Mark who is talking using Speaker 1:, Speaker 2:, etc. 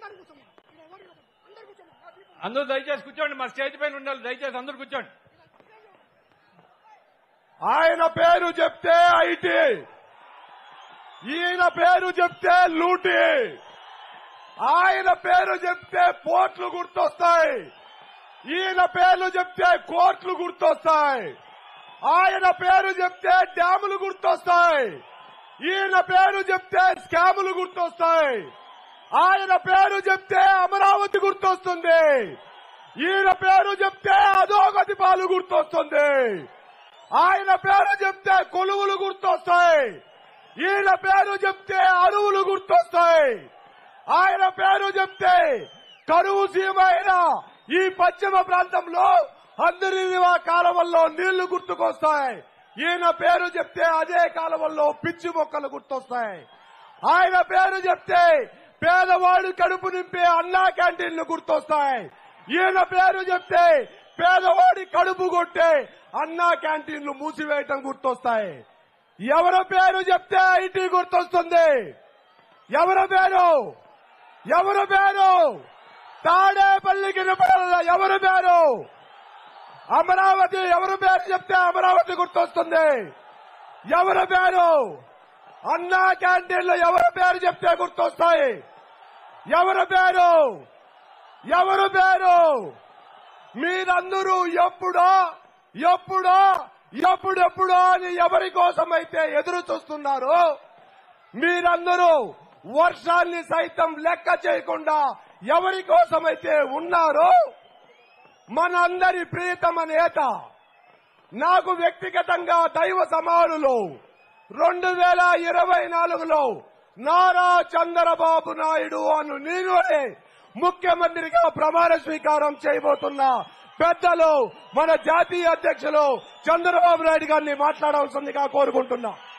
Speaker 1: అందరూ దయచేసి కూర్చోండి మా స్టేజ్ పైన ఉండాలి దయచేసి అందరూ కూర్చోండి
Speaker 2: ఆయన పేరు చెప్తే ఐటీ ఈయన పేరు చెప్తే లూటి ఆయన పేరు చెప్తే పోర్ట్లు గుర్తొస్తాయి ఈయన పేర్లు చెప్తే కోర్టులు గుర్తొస్తాయి ఆయన పేరు చెప్తే డ్యాములు గుర్తొస్తాయి ఈయన పేరు చెప్తే స్కాములు గుర్తొస్తాయి ఆయన పేరు చెప్తే అమరావతి గుర్తొస్తుంది ఈయన పేరు చెప్తే అధోగతి పాలు గుర్తొస్తుంది ఆయన పేరు చెప్తే కొలువులు గుర్తొస్తాయి ఈయన పేరు చెప్తే అరువులు గుర్తొస్తాయి ఆయన పేరు చెప్తే కరువు సీమ అయిన ఈ పశ్చిమ ప్రాంతంలో అందరి కాలువల్లో నీళ్లు గుర్తుకొస్తాయి ఈయన పేరు చెప్తే అదే కాలువల్లో పిచ్చి మొక్కలు గుర్తొస్తాయి ఆయన పేరు చెప్తే పేదవాడు కడుపు నింపే అన్నా క్యాంటీన్లు గుర్తొస్తాయి ఈయన పేరు చెప్తే పేదవాడి కడుపు కొట్టే అన్నా క్యాంటీన్లు మూసివేయటం గుర్తొస్తాయి ఎవరి పేరు చెప్తే ఐటీ గుర్తొస్తుంది ఎవరి పేరు ఎవరి పేరు తాడేపల్లికి నిలబడాల ఎవరి పేరు అమరావతి ఎవరి పేరు చెప్తే అమరావతి గుర్తొస్తుంది ఎవరి పేరు అన్నా క్యాంటీన్లు ఎవరి పేరు చెప్తే గుర్తొస్తాయి ఎవరి పేరు ఎవరి పేరు మీరందరూ ఎప్పుడో ఎప్పుడో ఎప్పుడెప్పుడో అని ఎవరి కోసమైతే ఎదురు చూస్తున్నారు మీరందరూ వర్షాన్ని సైతం లెక్క చేయకుండా ఎవరి కోసమైతే ఉన్నారో మనందరి ప్రియతమ నేత నాకు వ్యక్తిగతంగా దైవ సమానులు రెండు వేల ఇరవై నాలుగులో నారా చంద్రబాబు నాయుడు అను నేనే ముఖ్యమంత్రిగా ప్రమాణ స్వీకారం చేయబోతున్న పెద్దలు మన జాతీయ అధ్యక్షులు చంద్రబాబు నాయుడు గారిని మాట్లాడవలసిందిగా కోరుకుంటున్నా